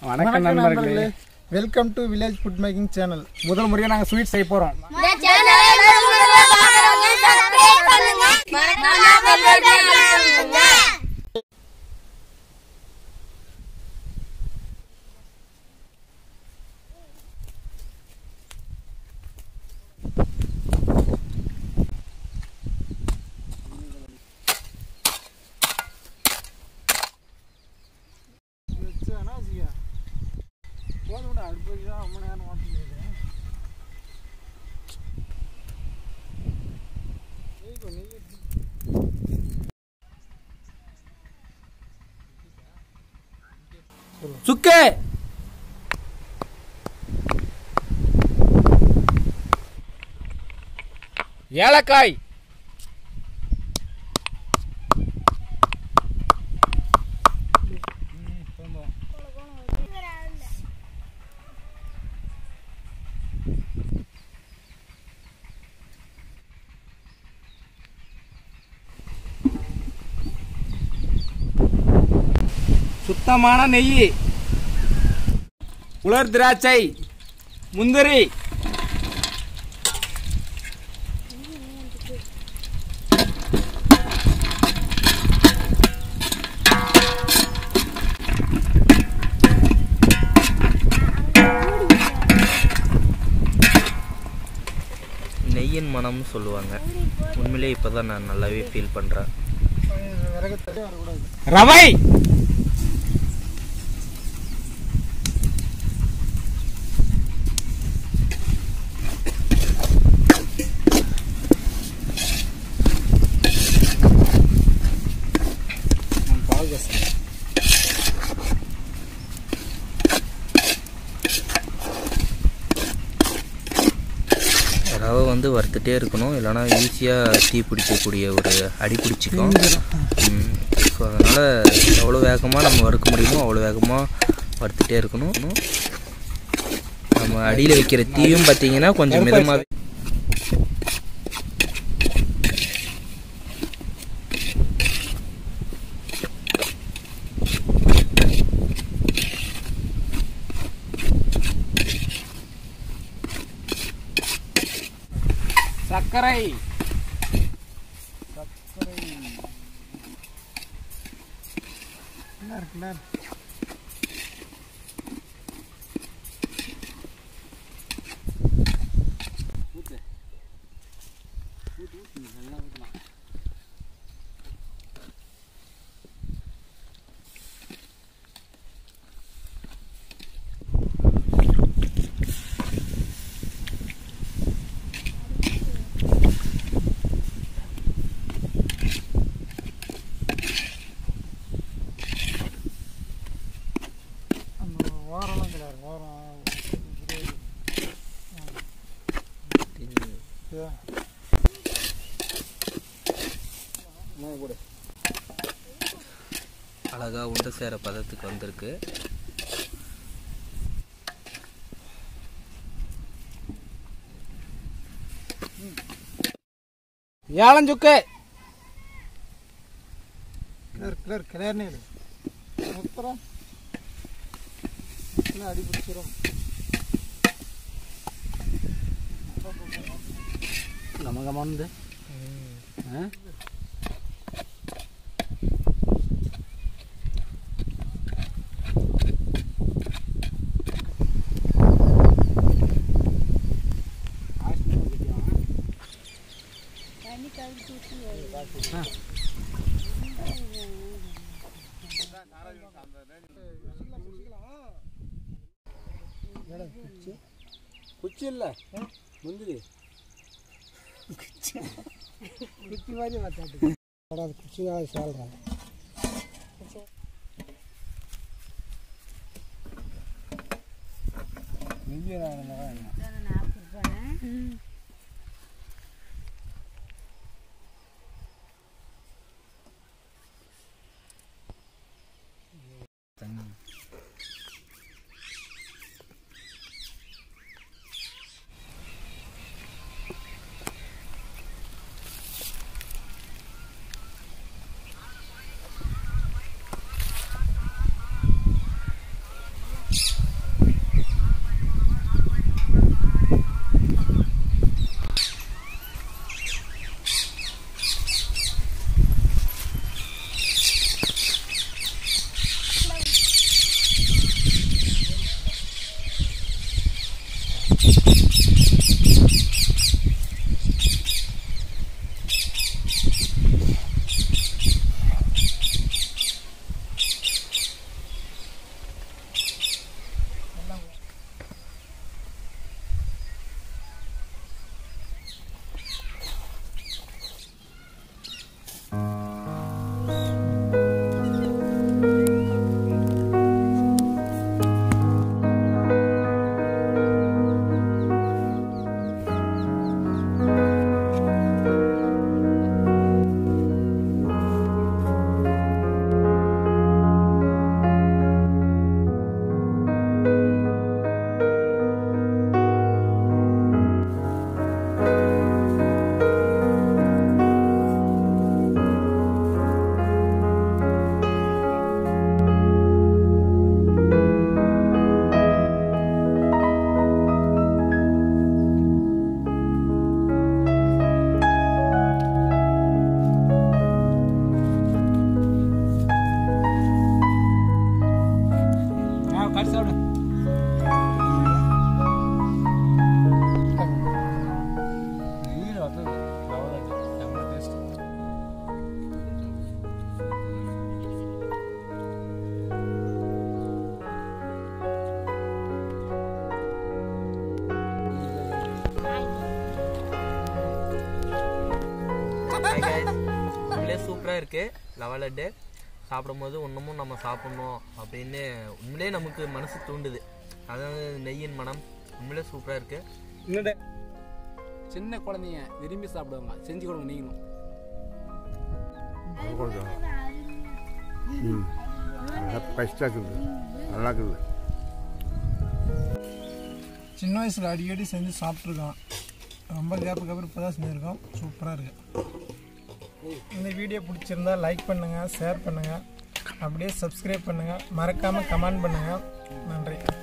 வணக்கம் நண்பர்களே welcome to village food making channel முதல் முறையாக நாங்கள் ஸ்வீட் செய்ய போகிறோம் இந்த சேனலை சப்ஸ்கிரைப் பண்ணுங்க மறக்காம பெல் பட்டனை அழுத்துங்க போதும் அடுப்பு வைக்க தான் ரொம்ப நேரம் ஓட்ட முடியாது சுக்கு ஏலக்காய் சுத்தமான நெய் உலர் திராட்சை முந்திரி நெய்யின் மனம்னு சொல்லுவாங்க உண்மையிலே இப்போ தான் நான் நல்லாவே ஃபீல் பண்ணுறேன் விறகு தட்டி வரக்கூடாது ரவை ரவை வந்து வறுத்துட்டே இருக்கணும் இல்லைனா ஈஸியாக தீ பிடிக்கக்கூடிய ஒரு அடி பிடிச்சிக்கும் ஸோ அதனால் எவ்வளோ வேகமாக நம்ம வறுக்க முடியுமோ அவ்வளோ வேகமாக வறுத்துட்டே இருக்கணும் நம்ம அடியில் வைக்கிற தீயும் பார்த்தீங்கன்னா கொஞ்சம் மிதமாக சர்க்கரை என்ன இருக்கு என்ன இருக்கு? அந்த ஓரம்லாம் கிடையாது ஓரம் இதா. அழகாக உண்டு சேர பதத்துக்கு வந்திருக்கு ஏலஞ்சுக்கு கிளர் கிளர் கிளர்னே இரு அப்புறம் எல்லாம் அடி பிடிச்சிரும் கம கமந்து குச்சி இல்லை முந்திரி குச்சி மாதிரி பார்த்தாட்டு அது குச்சியாக சொல்கிறேன் மாறி சாப்பிடு உண்மையிலே சூப்பராக இருக்குது லவா லட்டு சாப்பிடும்போது இன்னமும் நம்ம சாப்பிட்ணும் அப்படின்னு உண்மையிலே நமக்கு மனசு தூண்டுது அதாவது நெய்யின் மனம் உண்மையிலே சூப்பராக இருக்குது சின்ன குழந்தைங்க விரும்பி சாப்பிடுவாங்க செஞ்சு கொடுங்க நீங்களும் ம் நல்லா பெஸ்ட்டாக இருக்குது நல்லா இருக்குது சின்ன வயசில் அடிக்கடி செஞ்சு சாப்பிட்ருக்கோம் ரொம்ப கேப்புக்கு அப்புறம் இப்போ தான் செஞ்சுருக்கோம் சூப்பராக இருக்கு இந்த வீடியோ பிடிச்சிருந்தா லைக் பண்ணுங்கள் ஷேர் பண்ணுங்கள் அப்படியே சப்ஸ்கிரைப் பண்ணுங்கள் மறக்காமல் கமெண்ட் பண்ணுங்கள் நன்றி